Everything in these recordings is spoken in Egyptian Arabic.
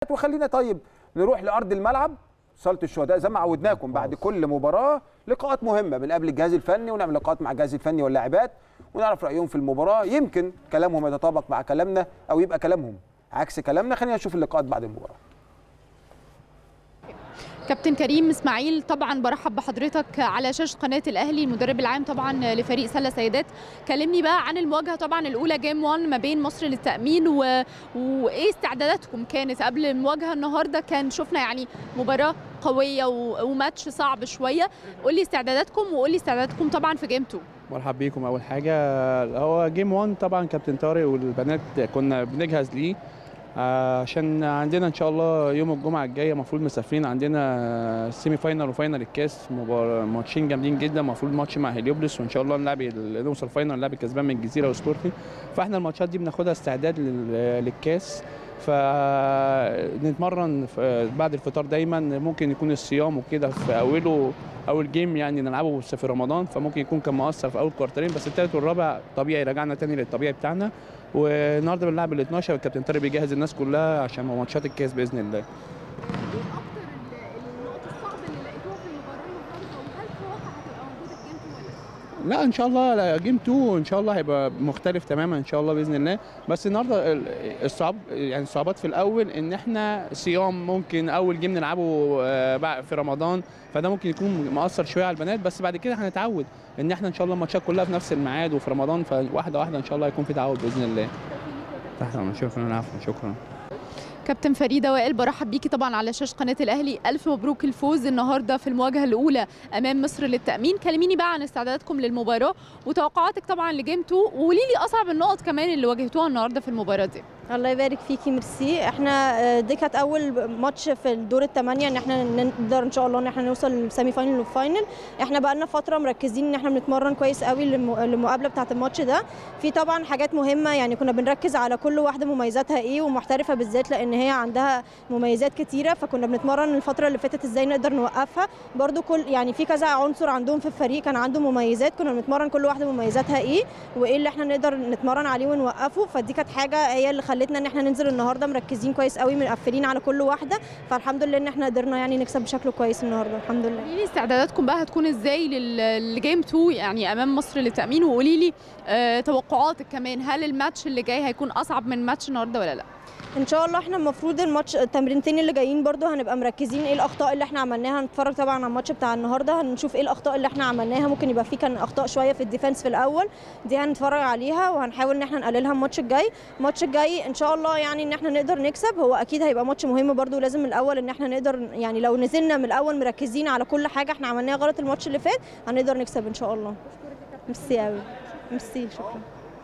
وخلينا طيب نروح لارض الملعب صاله الشهداء زي ما عودناكم بعد كل مباراه لقاءات مهمه بنقابل الجهاز الفني ونعمل لقاءات مع الجهاز الفني واللاعبات ونعرف رايهم في المباراه يمكن كلامهم يتطابق مع كلامنا او يبقى كلامهم عكس كلامنا خلينا نشوف اللقاءات بعد المباراه كابتن كريم اسماعيل طبعا برحب بحضرتك على شاشه قناه الاهلي المدرب العام طبعا لفريق سله سيدات كلمني بقى عن المواجهه طبعا الاولى جيم 1 ما بين مصر للتامين و... وايه استعداداتكم كانت قبل المواجهه النهارده كان شفنا يعني مباراه قويه و... وماتش صعب شويه قول لي استعداداتكم وقول لي استعداداتكم طبعا في جيم 2 مرحب بيكم اول حاجه هو جيم 1 طبعا كابتن طارق والبنات كنا بنجهز ليه عشان عندنا ان شاء الله يوم الجمعه الجايه المفروض مسافرين عندنا سيمي فاينال وفاينال الكاس ماتشين جامدين جدا المفروض ماتش مع هليوبلس وان شاء الله نلعب نوصل فاينال نلعب الكسبان من الجزيره وسبورتنج فاحنا الماتشات دي بناخدها استعداد للكاس فنتمرن بعد الفطار دايما ممكن يكون الصيام وكده في اوله اول جيم يعني نلعبه في رمضان فممكن يكون كان مؤثر في اول كوارترين بس الثالث والرابع طبيعي رجعنا تاني للطبيعي بتاعنا والنهارده بنلعب ال 12 والكابتن طارق بيجهز الناس كلها عشان ماتشات الكاس باذن الله. لا ان شاء الله جيم 2 ان شاء الله هيبقى مختلف تماما ان شاء الله باذن الله بس النهارده الصعب يعني الصعوبات في الاول ان احنا صيام ممكن اول جيم نلعبه في رمضان فده ممكن يكون مؤثر شويه على البنات بس بعد كده هنتعود ان احنا ان شاء الله الماتشات كلها في نفس الميعاد وفي رمضان فواحده واحده ان شاء الله هيكون في تعود باذن الله. تحت شكرا عفوا شكرا. كابتن فريده وائل برحب بيكي طبعا على شاشه قناه الاهلي الف مبروك الفوز النهارده في المواجهه الاولى امام مصر للتامين كلميني بقى عن استعداداتكم للمباراه وتوقعاتك طبعا لجيم 2 وقولي لي اصعب النقط كمان اللي واجهتوها النهارده في المباراه دي الله يبارك فيكي ميرسي احنا دي كانت اول ماتش في الدور الثمانيه ان احنا نقدر ان شاء الله ان احنا نوصل للسيمي فاينل والفاينل احنا بقى لنا فتره مركزين ان احنا بنتمرن كويس قوي للمقابله بتاعه الماتش ده في طبعا حاجات مهمه يعني كنا بنركز على كل واحده مميزاتها ايه ومحترفه بالذات لان هي عندها مميزات كتيره فكنا بنتمرن الفتره اللي فاتت ازاي نقدر نوقفها برده كل يعني في كذا عنصر عندهم في الفريق كان عنده مميزات كنا بنتمرن كل واحده مميزاتها ايه وايه اللي احنا نقدر نتمرن عليه ونوقفه فدي كانت حاجه هي اللي خلتنا ان احنا ننزل النهارده مركزين كويس قوي مقفلين على كل واحده فالحمد لله ان احنا قدرنا يعني نكسب بشكل كويس النهارده الحمد لله قولي لي استعداداتكم بقى هتكون ازاي للجيم 2 يعني امام مصر للتامين وقولي لي آه توقعاتك كمان هل الماتش اللي جاي هيكون اصعب من ماتش النهارده ولا لا ان شاء الله احنا المفروض الماتش التمرينتين اللي جايين برضو هنبقى مركزين ايه الاخطاء اللي احنا عملناها هنتفرج طبعا على الماتش بتاع النهارده هنشوف ايه الاخطاء اللي احنا عملناها ممكن يبقى في كان اخطاء شويه في الديفenس في الاول دي هنتفرج عليها وهنحاول ان احنا نقللها الماتش الجاي الماتش الجاي ان شاء الله يعني ان احنا نقدر نكسب هو اكيد هيبقى ماتش مهم برضو لازم من الاول ان احنا نقدر يعني لو نزلنا من الاول مركزين على كل حاجه احنا عملناها غلط الماتش اللي فات هنقدر نكسب ان شاء الله ميرسي قوي ميرسي شكرا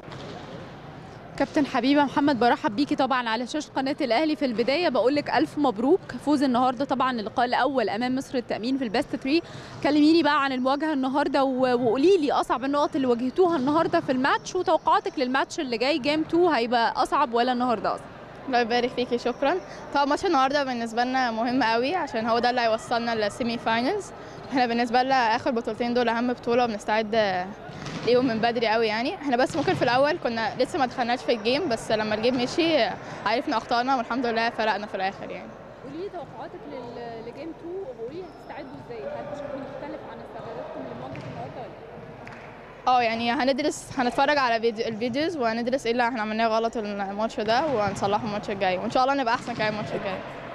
كابتن حبيبه محمد برحب بيكي طبعا على شاشه قناه الاهلي في البدايه بقول لك الف مبروك فوز النهارده طبعا اللقاء الاول امام مصر التامين في البيست 3 كلميني بقى عن المواجهه النهارده وقولي لي اصعب النقط اللي واجهتوها النهارده في الماتش وتوقعاتك للماتش اللي جاي جيم 2 هيبقى اصعب ولا النهارده اصعب الله يبارك فيكي شكرا طبعا ماتش النهارده بالنسبه لنا مهم قوي عشان هو ده اللي هيوصلنا للسيمي فاينلز احنا بالنسبه لنا اخر بطولتين دول اهم بطوله وبنستعد ليهم من بدري قوي يعني احنا بس ممكن في الاول كنا لسه ما دخلناش في الجيم بس لما الجيم مشي عرفنا اخطائنا والحمد لله فرقنا في الاخر يعني قولي لي توقعاتك لجيم 2 وقولي لي هتستعدوا ازاي هل بشكل مختلف عن استعداداتكم لمواجهه النهارده ولا اه يعني هندرس هنتفرج على فيديو الفيديوز وهندرس ايه اللي احنا عملناه غلط الماتش ده وهنصلحه الماتش الجاي وان شاء الله نبقى احسن كمان الماتش الجاي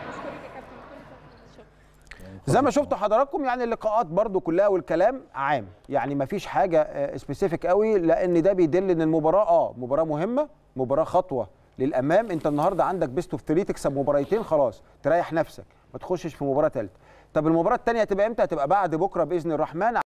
زي ما شفتوا حضراتكم يعني اللقاءات برضو كلها والكلام عام يعني ما فيش حاجه سبيسيفيك قوي لان ده بيدل ان المباراه اه مباراه مهمه مباراه خطوه للامام انت النهارده عندك بيست اوف 3 تكسب مباراتين خلاص تريح نفسك ما تخشش في مباراه ثالثه طب المباراه الثانيه هتبقى امتى هتبقى بعد بكره باذن الرحمن